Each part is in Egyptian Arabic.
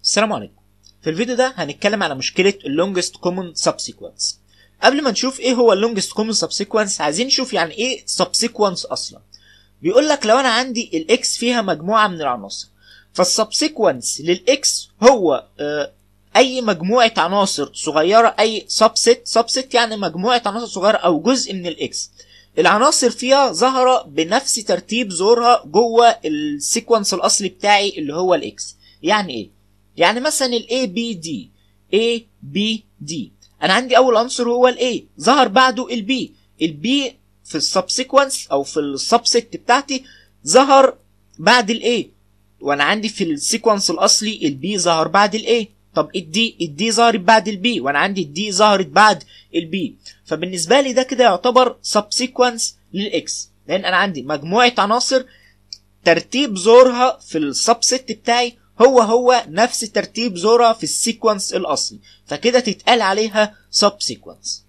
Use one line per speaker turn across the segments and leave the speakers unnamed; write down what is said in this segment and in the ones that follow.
السلام عليكم في الفيديو ده هنتكلم على مشكلة اللونجست كومن سبسيكونس قبل ما نشوف ايه هو اللونجست كومن سبسيكونس عايزين نشوف يعني ايه سبسيكونس اصلا بيقول لك لو انا عندي الاكس فيها مجموعة من العناصر فالسبسيكونس للاكس هو آه اي مجموعة عناصر صغيرة اي سبست سبست يعني مجموعة عناصر صغيرة او جزء من الاكس العناصر فيها ظاهرة بنفس ترتيب ظهورها جوه السيكونس الاصلي بتاعي اللي هو الاكس يعني ايه يعني مثلا ال A B D A B D انا عندي اول عنصر هو ال A ظهر بعده ال B ال B في السبسيكونس او في السبست بتاعتي ظهر بعد ال A وانا عندي في السيكونس الاصلي ال B ظهر بعد ال A طب الدي الدي ظهرت بعد البي وانا عندي الدي ظهرت بعد البي فبالنسبه لي ده كده يعتبر سبسيكونس للاكس لان انا عندي مجموعه عناصر ترتيب ظهورها في السبست بتاعي هو هو نفس ترتيب ظهورها في السيكونس الاصلي فكده تتقال عليها سبسيكونس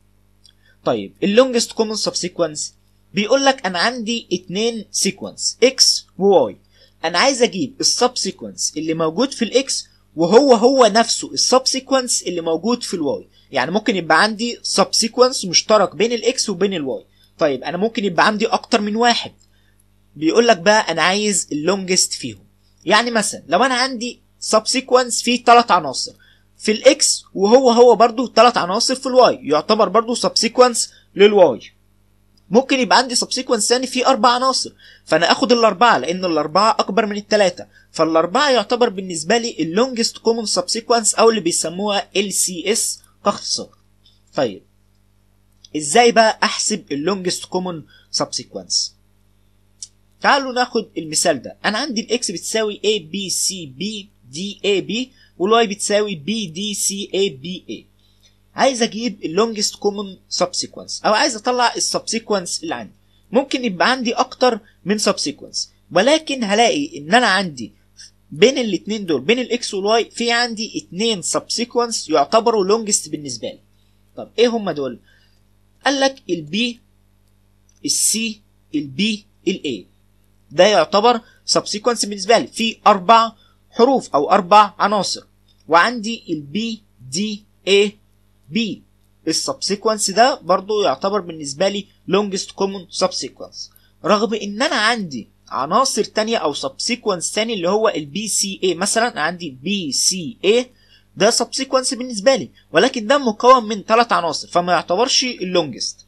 طيب اللونجست كومن سبسيكونس بيقول لك انا عندي اتنين سيكونس اكس وواي انا عايز اجيب السبسيكونس اللي موجود في الاكس وهو هو نفسه السبسيكونس اللي موجود في الواي يعني ممكن يبقى عندي سبسيكونس مشترك بين الاكس وبين الواي طيب انا ممكن يبقى عندي اكتر من واحد بيقول لك بقى انا عايز اللونجست فيهم يعني مثلا لو انا عندي سبسيكونس فيه ثلاث عناصر في الاكس وهو هو برضو ثلاث عناصر في الواي يعتبر برضو سبسيكونس للواي ممكن يبقى عندي سبسيكونس ثاني فيه اربع عناصر فانا اخد الاربعه لان الاربعه اكبر من الثلاثه فالاربعه يعتبر بالنسبه لي اللونجست كومن سبسيكونس او اللي بيسموها ال سي اس كاختصار طيب ازاي بقى احسب اللونجست كومن سبسيكونس تعالوا ناخد المثال ده انا عندي الاكس بتساوي a b c b d a b والواي بتساوي b d c a b a عايز اجيب اللونجست كومن سبسيكونس او عايز اطلع السبسيكونس اللي عندي ممكن يبقى عندي اكتر من سبسيكونس ولكن هلاقي ان انا عندي بين الاتنين دول بين الاكس والواي في عندي اتنين سبسيكونس يعتبروا لونجست بالنسبه لي طب ايه هما دول قال لك البي السي البي الاي ده يعتبر سبسيكونس بالنسبه لي في اربع حروف او اربع عناصر وعندي البي دي اي بي السبسيكونس ده برضو يعتبر بالنسبه لي longest common subsequence رغم ان انا عندي عناصر تانية او سبسيكونس تاني اللي هو البي سي اي مثلا عندي بي سي اي ده سبسيكونس بالنسبه لي ولكن ده مكون من ثلاث عناصر فما يعتبرش اللونجست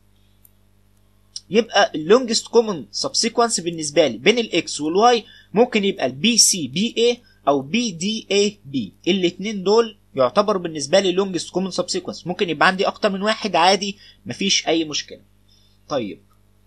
يبقى اللونجست كومن سبسيكونس بالنسبه لي بين الاكس والواي ممكن يبقى البي سي بي اي او بي دي اي بي الاثنين دول يعتبر بالنسبه لي لونجست كومن سبسيكونس ممكن يبقى عندي اكتر من واحد عادي مفيش اي مشكله طيب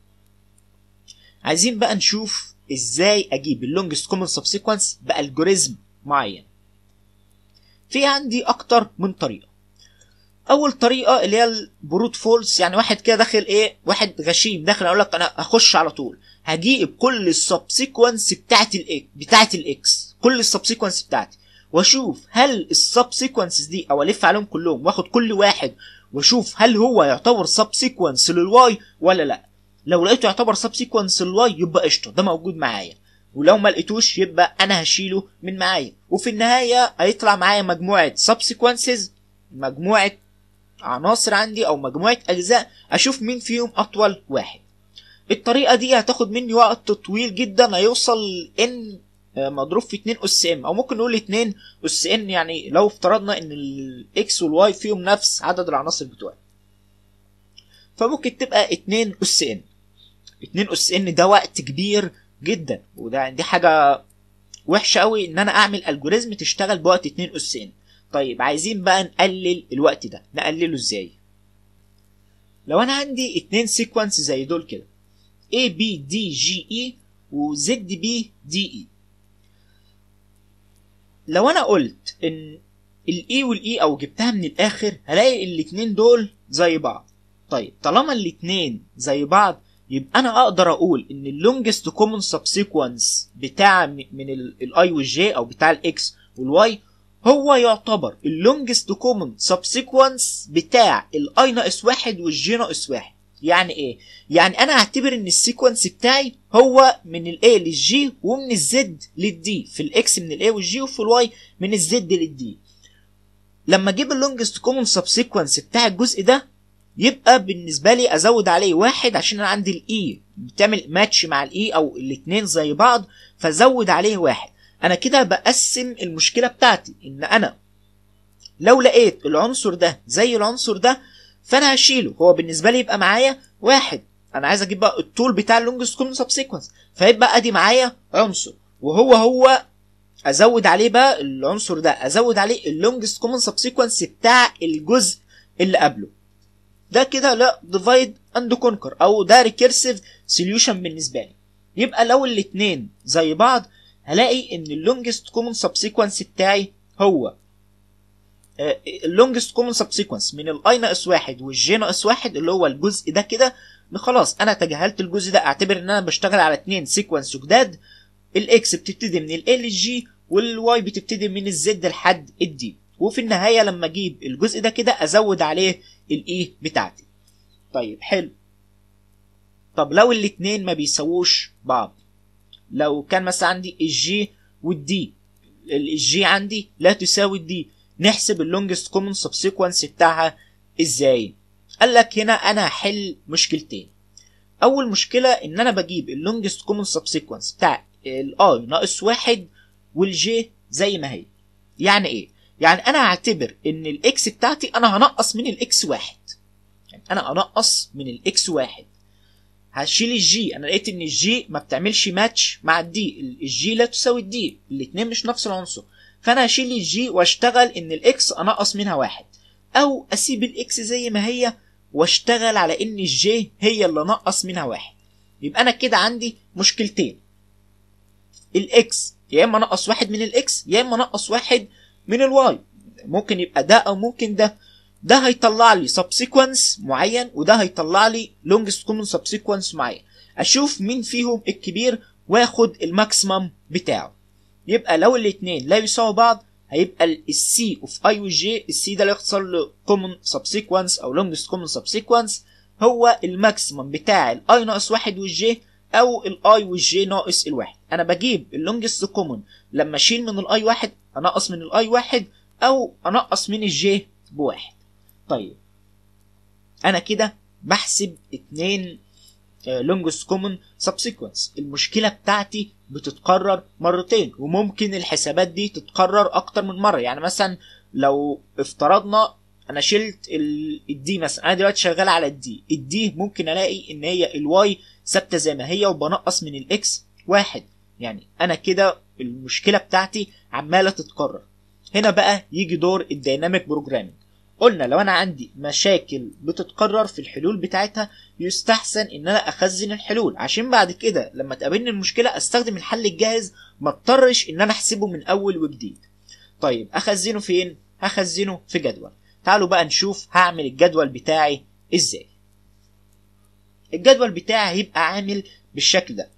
عايزين بقى نشوف ازاي اجيب اللونجست كومن سبسيكونس بالجوريزم معين في عندي اكتر من طريقه اول طريقه اللي هي البروت فولس يعني واحد كده داخل ايه واحد غشيم داخل اقول لك انا هخش على طول هجيب كل السبسيكونس بتاعت الاكس بتاعت الاكس كل السبسيكونس بتاعتي واشوف هل السبسيكونسز دي او الف عليهم كلهم واخد كل واحد واشوف هل هو يعتبر سبسيكونس للواي ولا لا لو لقيته يعتبر سبسيكونس للواي يبقى قشطه ده موجود معايا ولو ما لقيتوش يبقى انا هشيله من معايا وفي النهايه هيطلع معايا مجموعه سبسيكونسز مجموعه عناصر عندي او مجموعه اجزاء اشوف مين فيهم اطول واحد الطريقه دي هتاخد مني وقت طويل جدا هيوصل ان مضروب في 2 اس ام او ممكن نقول 2 اس ان يعني لو افترضنا ان الاكس والواي فيهم نفس عدد العناصر بتوعي فممكن تبقى 2 اس ان 2 اس ان ده وقت كبير جدا وده دي حاجه وحشه قوي ان انا اعمل الجوريزم تشتغل بوقت 2 اس ان طيب عايزين بقى نقلل الوقت ده نقلله ازاي لو انا عندي اتنين سيكونس زي دول كده A B D G E و Z B D E لو انا قلت ان الاي والاي او جبتها من الاخر هلاقي الاتنين دول زي بعض طيب طالما الاتنين زي بعض يبقى انا اقدر اقول ان اللونجست كومن سبسيكونس بتاع من الاي والجي او بتاع الاكس والواي هو يعتبر اللونجست كومن سبسيكونس بتاع الاي ناقص واحد والجي ناقص واحد يعني ايه يعني انا هعتبر ان السيكونس بتاعي هو من الاي للجي ومن الزد للدي في الاكس من الاي والجي وفي الواي من الزد للدي لما اجيب اللونجست كومن سبسيكونس بتاع الجزء ده يبقى بالنسبه لي ازود عليه واحد عشان انا عندي الاي بتعمل ماتش مع الاي او الاتنين زي بعض فزود عليه واحد انا كده بقسم المشكله بتاعتي ان انا لو لقيت العنصر ده زي العنصر ده فانا هشيله هو بالنسبه لي يبقى معايا واحد انا عايز اجيب بقى الطول بتاع اللونجست كومن سبسيكونس فيبقى ادي معايا عنصر وهو هو ازود عليه بقى العنصر ده ازود عليه اللونجست كومن سبسيكونس بتاع الجزء اللي قبله ده كده لا ديفايد اند كونكر او ده ريكيرسيف سوليوشن بالنسبه لي يبقى لو الاتنين زي بعض هلاقي ان اللونجست كومن سبسيكونس بتاعي هو اللونجست كومن سبسيكونس من الاي ناقص واحد والجي ناقص واحد اللي هو الجزء ده كده خلاص انا تجاهلت الجزء ده اعتبر ان انا بشتغل على اتنين سيكونس جداد الاكس بتبتدي من ال للجي والواي بتبتدي من الزد لحد الدي وفي النهاية لما اجيب الجزء ده كده ازود عليه الاي بتاعتي طيب حلو طب لو الاتنين ما بيسووش بعض لو كان مثلا عندي الجي والدي الجي عندي لا تساوي الدي نحسب اللونجست كومن سبسيكونس بتاعها ازاي قال لك هنا انا هحل مشكلتين اول مشكله ان انا بجيب اللونجست كومن سبسيكونس بتاع الاي ناقص واحد والجي زي ما هي يعني ايه يعني انا هعتبر ان الاكس بتاعتي انا هنقص من الاكس واحد يعني انا هنقص من الاكس واحد هشيل الجي انا لقيت ان الجي ما بتعملش ماتش مع الدي الجي لا تساوي الدي الاتنين مش نفس العنصر فانا هشيل الجي واشتغل ان الاكس انقص منها واحد او اسيب الاكس زي ما هي واشتغل على ان الجي هي اللي نقص منها واحد يبقى انا كده عندي مشكلتين الاكس يا اما نقص واحد من الاكس يا اما نقص واحد من الواي ممكن يبقى ده او ممكن ده ده هيطلع لي سبسيكونس معين وده هيطلع لي لونجست كومن سبسيكونس معين اشوف مين فيهم الكبير واخد الماكسيمم بتاعه يبقى لو الاثنين لا يساووا بعض هيبقى السي اوف اي والجي السي ده اللي يختصر له كومن سبسيكونس او لونجست كومن سبسيكونس هو الماكسيمم بتاع الاي ناقص واحد والجي او الاي والجي ناقص الواحد انا بجيب اللونجست كومن لما اشيل من الاي واحد انقص من الاي واحد او انقص من الجي بواحد طيب انا كده بحسب اتنين لونجست كومن سبسيكونس المشكله بتاعتي بتتكرر مرتين وممكن الحسابات دي تتكرر اكتر من مره يعني مثلا لو افترضنا انا شلت الدي مثلا انا دلوقتي شغال على الدي الدي ممكن الاقي ان هي الواي ثابته زي ما هي وبنقص من الاكس واحد يعني انا كده المشكله بتاعتي عماله تتكرر هنا بقى يجي دور الديناميك بروجرامينج قلنا لو انا عندي مشاكل بتتكرر في الحلول بتاعتها يستحسن ان انا اخزن الحلول عشان بعد كده لما تقابلني المشكله استخدم الحل الجاهز ما اضطرش ان انا احسبه من اول وجديد طيب اخزنه فين هخزنه في جدول تعالوا بقى نشوف هعمل الجدول بتاعي ازاي الجدول بتاعي هيبقى عامل بالشكل ده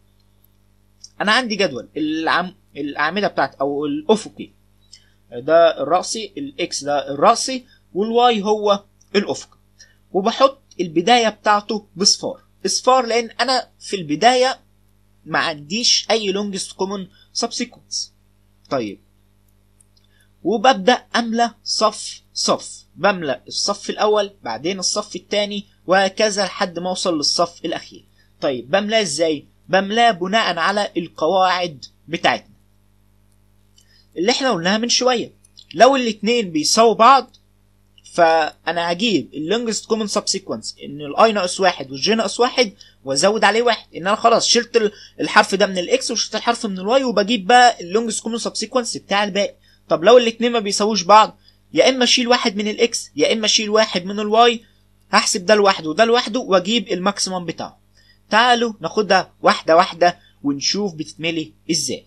انا عندي جدول العم... الاعمده بتاعتي او الافقي ده الرأسي الاكس ده الرأسي والواي هو الافق وبحط البداية بتاعته بصفار اصفار لان انا في البداية ما عنديش اي لونجست كومن سبسيكونس طيب وببدأ املى صف صف بملى الصف الاول بعدين الصف الثاني وهكذا لحد ما اوصل للصف الاخير طيب بملاه ازاي بملاه بناء على القواعد بتاعتنا اللي احنا قلناها من شويه لو الاتنين بيساووا بعض فانا هجيب اللونجست كومن سبسيكونس ان الاي ناقص واحد والجي ناقص واحد وازود عليه واحد ان انا خلاص شلت الحرف ده من الاكس وشلت الحرف من الواي وبجيب بقى اللونجست كومن سبسيكونس بتاع الباقي طب لو الاتنين ما بيساووش بعض يا اما اشيل واحد من الاكس يا اما اشيل واحد من الواي هحسب ده لوحده وده لوحده واجيب الماكسيمم بتاعه تعالوا ناخدها واحده واحده ونشوف بتتملي ازاي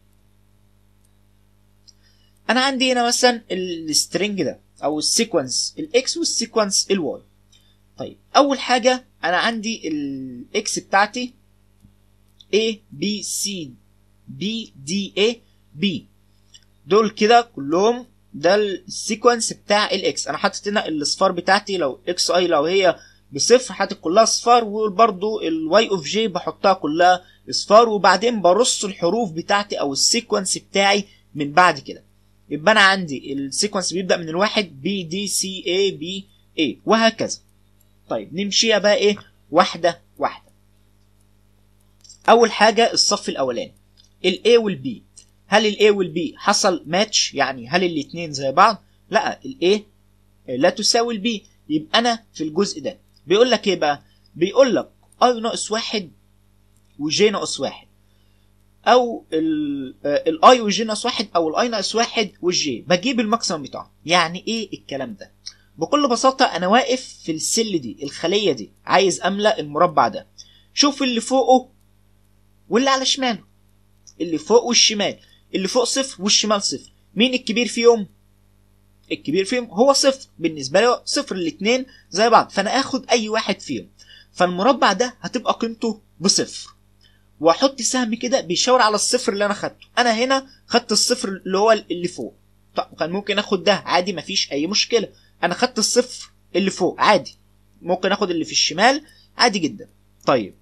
انا عندي هنا مثلا السترنج ده او السيكونس الاكس والسيكونس الواي طيب اول حاجه انا عندي الاكس بتاعتي A B C B D A B دول كده كلهم ده السيكونس بتاع الاكس انا حاطط هنا الاصفار بتاعتي لو اكس اي لو هي بصفر حاطط كلها اصفار وبرضو الواي اوف جي بحطها كلها اصفار وبعدين برص الحروف بتاعتي او السيكونس بتاعي من بعد كده يبقى انا عندي السيكونس بيبدا من الواحد بي دي سي اي بي اي وهكذا طيب نمشيها بقى ايه واحده واحده اول حاجه الصف الاولاني الاي والبي هل الاي والبي حصل ماتش يعني هل الاتنين زي بعض لا الاي لا تساوي البي يبقى انا في الجزء ده بيقول لك ايه بقى بيقول لك اي ناقص واحد وجي ناقص واحد او الاي والجي ناقص واحد او الاي ناقص واحد والجي بجيب الماكسيمم بتاعه يعني ايه الكلام ده بكل بساطة أنا واقف في السل دي الخلية دي عايز أملأ المربع ده شوف اللي فوقه واللي على شماله اللي فوق والشمال اللي فوق صفر والشمال صفر مين الكبير فيهم الكبير فيهم هو صفر بالنسبة له صفر الاتنين زي بعض فأنا آخد أي واحد فيهم فالمربع ده هتبقى قيمته بصفر واحط سهم كده بيشاور على الصفر اللي انا خدته انا هنا خدت الصفر اللي هو اللي فوق طب كان ممكن اخد ده عادي مفيش اي مشكله انا خدت الصفر اللي فوق عادي ممكن اخد اللي في الشمال عادي جدا طيب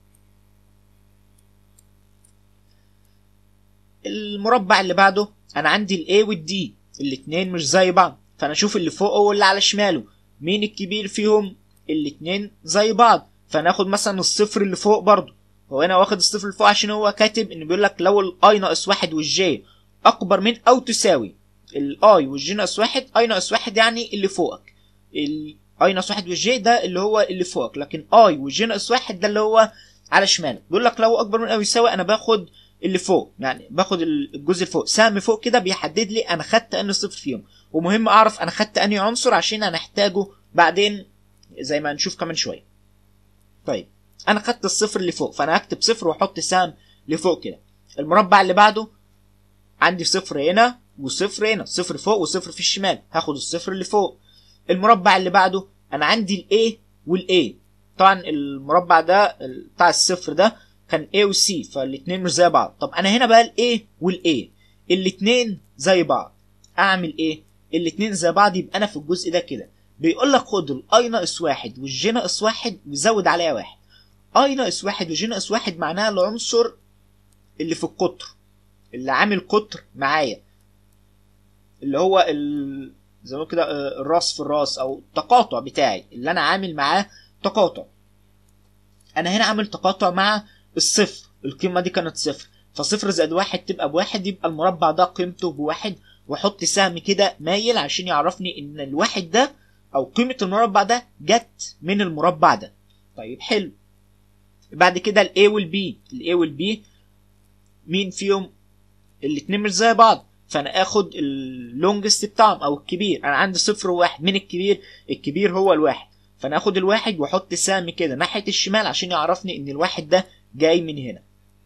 المربع اللي بعده انا عندي الاي والدي الاتنين مش زي بعض فانا اشوف اللي فوقه واللي على شماله مين الكبير فيهم الاتنين زي بعض فانا اخد مثلا الصفر اللي فوق برضه هو هنا واخد الصفر اللي فوق عشان هو كاتب ان بيقول لك لو الاي ناقص واحد والجي اكبر من او تساوي الاي والجي ناقص واحد اي ناقص واحد يعني اللي فوقك الاي ناقص واحد والجي ده اللي هو اللي فوقك لكن اي والجي ناقص واحد ده اللي هو على شمالك بيقول لك لو اكبر من او يساوي انا باخد اللي فوق يعني باخد الجزء اللي فوق سهم فوق كده بيحدد لي انا خدت انهي صفر فيهم ومهم اعرف انا خدت انهي عنصر عشان هنحتاجه بعدين زي ما هنشوف كمان شويه طيب انا خدت الصفر اللي فوق فانا هكتب صفر واحط سهم لفوق كده المربع اللي بعده عندي صفر هنا وصفر هنا صفر فوق وصفر في الشمال هاخد الصفر اللي فوق المربع اللي بعده انا عندي الاي والاي طبعا المربع ده بتاع الصفر ده كان A و C فالاتنين مش زي بعض طب انا هنا بقى ال A وال A الاتنين زي بعض اعمل ايه الاتنين زي بعض يبقى انا في الجزء ده كده بيقول لك خد الاي ناقص واحد والجي ناقص واحد وزود عليها واحد اي ناقص واحد وجي ناقص واحد معناها العنصر اللي في القطر اللي عامل قطر معايا اللي هو ال... زي ما كده الراس في الراس او التقاطع بتاعي اللي انا عامل معاه تقاطع انا هنا عامل تقاطع مع الصفر القيمه دي كانت صفر فصفر زائد واحد تبقى بواحد يبقى المربع ده قيمته بواحد واحط سهم كده مايل عشان يعرفني ان الواحد ده او قيمه المربع ده جت من المربع ده طيب حلو بعد كده الاي والبي الاي والبي مين فيهم الاتنين مش زي بعض فانا اخد اللونجست بتاعهم او الكبير انا عندي صفر وواحد مين الكبير الكبير هو الواحد فانا اخد الواحد واحط سهم كده ناحيه الشمال عشان يعرفني ان الواحد ده جاي من هنا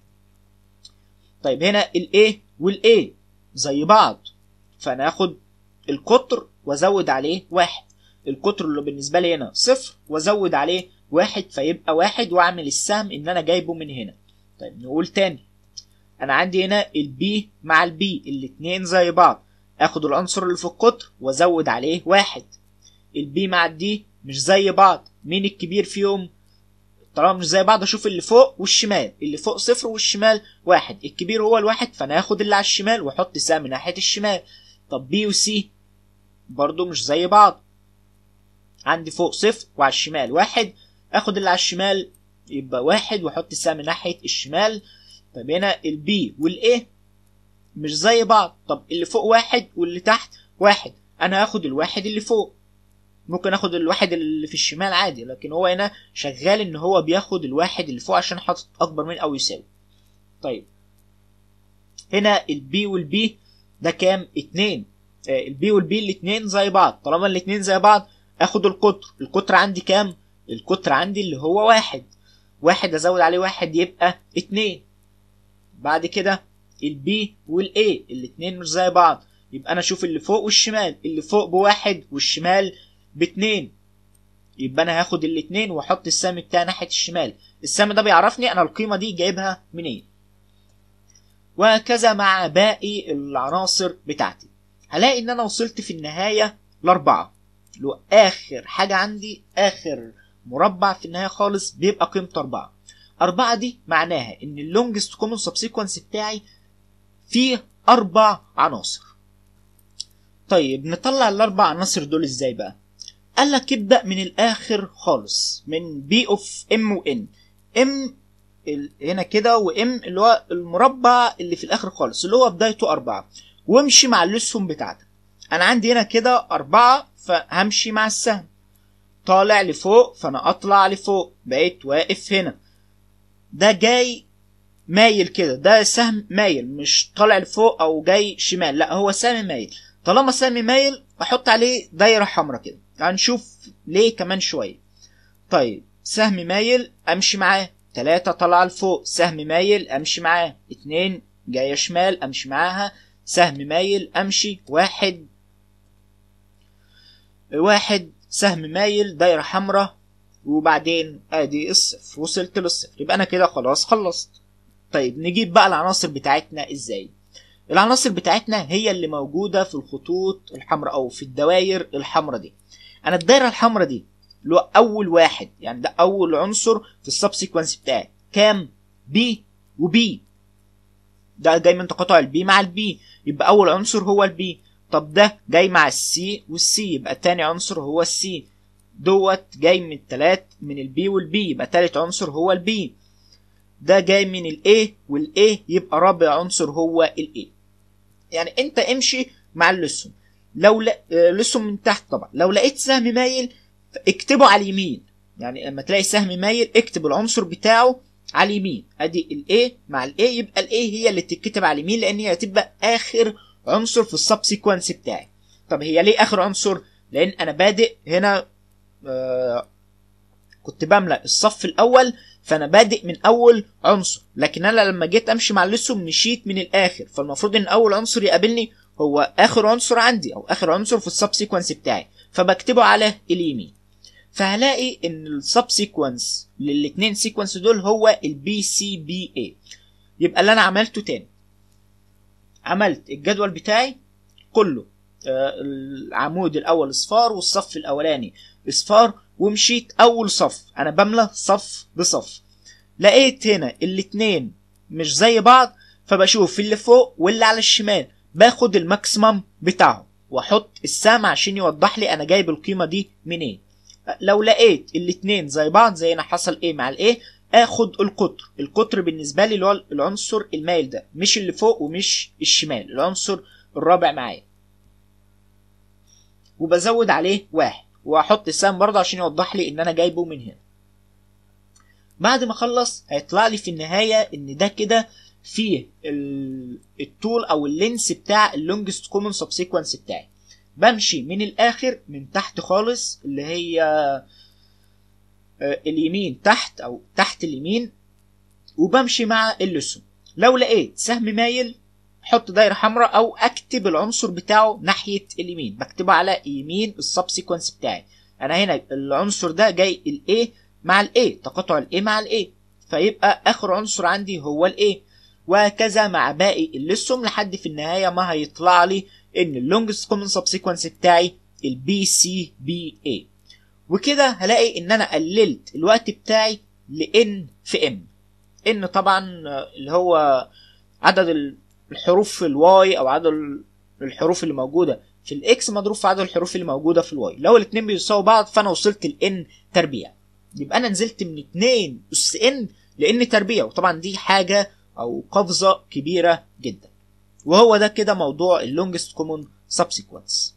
طيب هنا الاي والاي زي بعض فانا اخد القطر وازود عليه واحد القطر اللي بالنسبه لي هنا صفر وازود عليه واحد فيبقى واحد واعمل السهم ان انا جايبه من هنا طيب نقول تاني انا عندي هنا البي مع البي الاتنين زي بعض اخد العنصر اللي في القطر وازود عليه واحد البي مع الدي مش زي بعض مين الكبير فيهم طالما مش زي بعض اشوف اللي فوق والشمال اللي فوق صفر والشمال واحد الكبير هو الواحد فانا هاخد اللي على الشمال واحط سهم ناحيه الشمال طب بي وسي برضو مش زي بعض عندي فوق صفر وعلى الشمال واحد اخد اللي على الشمال يبقى واحد واحط السهم ناحيه الشمال طب هنا البي والاي مش زي بعض طب اللي فوق واحد واللي تحت واحد انا هاخد الواحد اللي فوق ممكن اخد الواحد اللي في الشمال عادي لكن هو هنا شغال ان هو بياخد الواحد اللي فوق عشان حاطط اكبر من او يساوي طيب هنا البي والبي ده كام اتنين آه البي والبي الاتنين زي بعض طالما الاتنين زي بعض اخد القطر القطر عندي كام القطر عندي اللي هو واحد واحد ازود عليه واحد يبقى اتنين بعد كده البي والاي الاتنين مش زي بعض يبقى انا اشوف اللي فوق والشمال اللي فوق بواحد والشمال باتنين يبقى انا هاخد الاتنين واحط السهم بتاعي ناحيه الشمال السهم ده بيعرفني انا القيمه دي جايبها منين وهكذا مع باقي العناصر بتاعتي هلاقي ان انا وصلت في النهايه لاربعه لو اخر حاجه عندي اخر مربع في النهايه خالص بيبقى قيمته 4 4 دي معناها ان اللونجست كومن سبسيكونس بتاعي فيه اربع عناصر طيب نطلع الاربع عناصر دول ازاي بقى قال لك ابدا من الاخر خالص من بي اوف ام وان ام هنا كده وام اللي هو المربع اللي في الاخر خالص اللي هو بدايته أربعة وامشي مع الاسهم بتاعتك انا عندي هنا كده أربعة فهمشي مع السهم طالع لفوق فانا اطلع لفوق بقيت واقف هنا ده جاي مايل كده ده سهم مايل مش طالع لفوق او جاي شمال لا هو سهم مايل طالما سهم مايل احط عليه دايره حمراء كده هنشوف ليه كمان شويه طيب سهم مايل امشي معاه تلاتة طالعة لفوق سهم مايل امشي معاه اتنين جاية شمال امشي معاها سهم مايل امشي واحد واحد سهم مايل دايرة حمراء وبعدين ادي الصفر وصلت للصفر يبقى انا كده خلاص خلصت طيب نجيب بقى العناصر بتاعتنا ازاي العناصر بتاعتنا هي اللي موجودة في الخطوط الحمراء او في الدوائر الحمراء دي انا الدايرة الحمراء دي اللي هو اول واحد يعني ده اول عنصر في السبسيكونس بتاعي كام بي وبي ده جاي من تقاطع البي مع البي يبقى اول عنصر هو البي طب ده جاي مع السي والسي يبقى تاني عنصر هو السي دوت جاي من التلات من البي والبي يبقى تالت عنصر هو البي ده جاي من الاي والاي يبقى رابع عنصر هو الاي يعني انت امشي مع اللسم لو لا لسم من تحت طبعا لو لقيت سهم مايل اكتبه على اليمين يعني لما تلاقي سهم مايل اكتب العنصر بتاعه على اليمين ادي الاي مع الاي يبقى الاي هي اللي تتكتب على اليمين لان هي هتبقى اخر عنصر في السبسيكونس بتاعي طب هي ليه اخر عنصر لان انا بادئ هنا آه كنت بملأ الصف الاول فانا بادئ من اول عنصر لكن انا لما جيت امشي مع اللسم مشيت من الاخر فالمفروض ان اول عنصر يقابلني هو اخر عنصر عندي او اخر عنصر في السبسيكونس بتاعي فبكتبه على اليمين فهلاقي ان السبسيكونس للاثنين سيكونس دول هو البي سي بي اي يبقى اللي انا عملته تاني عملت الجدول بتاعي كله آه العمود الاول اصفار والصف الاولاني اصفار ومشيت اول صف انا بملى صف بصف لقيت هنا الاتنين مش زي بعض فبشوف اللي فوق واللي على الشمال باخد الماكسيمم بتاعه واحط السهم عشان يوضح لي انا جايب القيمه دي منين لو لقيت الاتنين زي بعض زي ما حصل ايه مع الايه اخد القطر القطر بالنسبه لي اللي هو العنصر المايل ده مش اللي فوق ومش الشمال العنصر الرابع معايا وبزود عليه واحد واحط السهم برضه عشان يوضح لي ان انا جايبه من هنا بعد ما اخلص هيطلع لي في النهايه ان ده كده فيه الطول او اللينس بتاع اللونجست كومن سبسيكونس بتاعي بمشي من الاخر من تحت خالص اللي هي اليمين تحت او تحت اليمين وبمشي مع اللسم لو لقيت سهم مايل احط دايره حمراء او اكتب العنصر بتاعه ناحيه اليمين بكتبه على يمين السبسيكونس بتاعي انا هنا العنصر ده جاي الاي مع الاي تقاطع الاي مع الاي فيبقى اخر عنصر عندي هو الاي وهكذا مع باقي اللسم لحد في النهايه ما هيطلع لي ان اللونجست كومن سبسيكونس بتاعي البي سي بي اي وكده هلاقي ان انا قللت الوقت بتاعي لان في ام ان طبعا اللي هو عدد الحروف في الواي او عدد الحروف اللي موجوده في الاكس مضروب في عدد الحروف اللي موجوده في الواي لو الاثنين بيساووا بعض فانا وصلت لان تربيع يبقى انا نزلت من 2 اس ان لان تربيع وطبعا دي حاجه او قفزه كبيره جدا وهو ده كده موضوع اللونجست كومون سبسيكونس